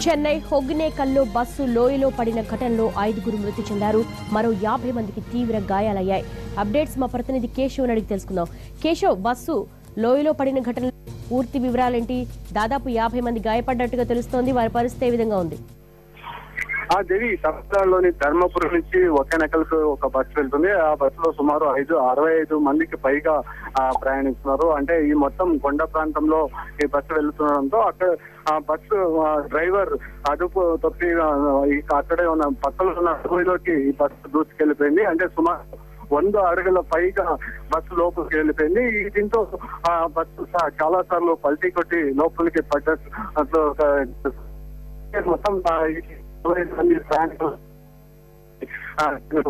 Chennai హొగ్నేకల్లో bus లోయలో పడిన ఘటనలో ఐదుగురు మృతి చెందారు మరో యాభై మందికి తీవ్ర గాయాలయ్యాయి అప్డేట్స్ మా ప్రతినిధి కేశవ్ అడిగి తెలుసుకుందాం కేశవ్ బస్సు లోయలో పడిన ఘటన పూర్తి వివరాలేంటి దాదాపు యాభై మంది గాయపడ్డట్టుగా తెలుస్తోంది వారి పరిస్థితి ఏ విధంగా ఉంది ఆ దేవి తమిళనాడులోని ధర్మపురం నుంచి ఒకేనకల్కు ఒక బస్సు వెళ్తుంది ఆ బస్సులో సుమారు ఐదు అరవై ఐదు మందికి పైగా ఆ, ప్రయాణిస్తున్నారు అంటే ఈ మొత్తం కొండ ప్రాంతంలో ఈ బస్సు వెళ్తుండడంతో అక్కడ ఆ బస్సు ఆ, డ్రైవర్ అదుపు తప్పి ఆ, ఇక అక్కడే ఉన్న పక్కలో ఉన్న అడవిలోకి ఈ బస్సు దూసుకెళ్లిపోయింది అంటే సుమారు వంద అడుగుల పైగా బస్సు లోపలికి వెళ్ళిపోయింది ఈ దీంతో ఆ బస్సు చాలా సార్లు పల్టీ కొట్టి లోపలికి పడ్డట్టు అట్లా ఒక మొత్తం ఆ, ఈ ఇరవై ఐదు మంది ప్రయాణికులు ఆ,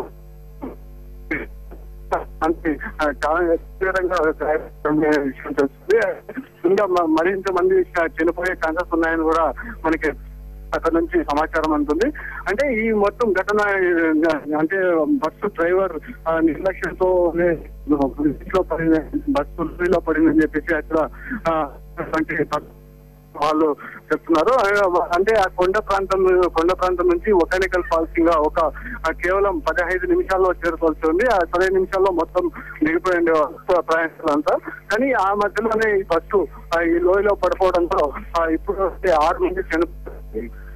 అంటే ఆ, చాలా తీవ్రంగా గాయపడిన విషయం తెలుస్తుంది ఇంకా మ- మరింత మంది చనిపోయే ఛాన్సెస్ ఉన్నాయని కూడా మనకి అక్కడ నుంచి సమాచారం అందుతుంది అంటే ఈ మొత్తం ఘటన ఆ, అంటే బస్సు డ్రైవర్ ఆ, నిర్లక్ష్యంతో లో పడింది బస్సు లో పడిందని చెప్పేసి అక్కడ ఆ, అంటే వాళ్ళు చెప్తున్నారు ఆ, అంటే ఆ కొండ ప్రాంతం కొండ ప్రాంతం నుంచి ఒకానికల్ ఫాల్స్ గా ఒక ఆ, కేవలం పదహైదు నిమిషాల్లో చేరుకోవాల్సి ఉంది ఆ పదిహేను నిమిషాల్లో మొత్తం దిగిపోయింది ప్రయాణికులంతా కానీ ఆ మధ్యలోనే ఈ బస్సు ఆ, ఈ లోయలో పడిపోవడంతో ఆ, ఇప్పుడు ఆరు మంది చనిపోయింది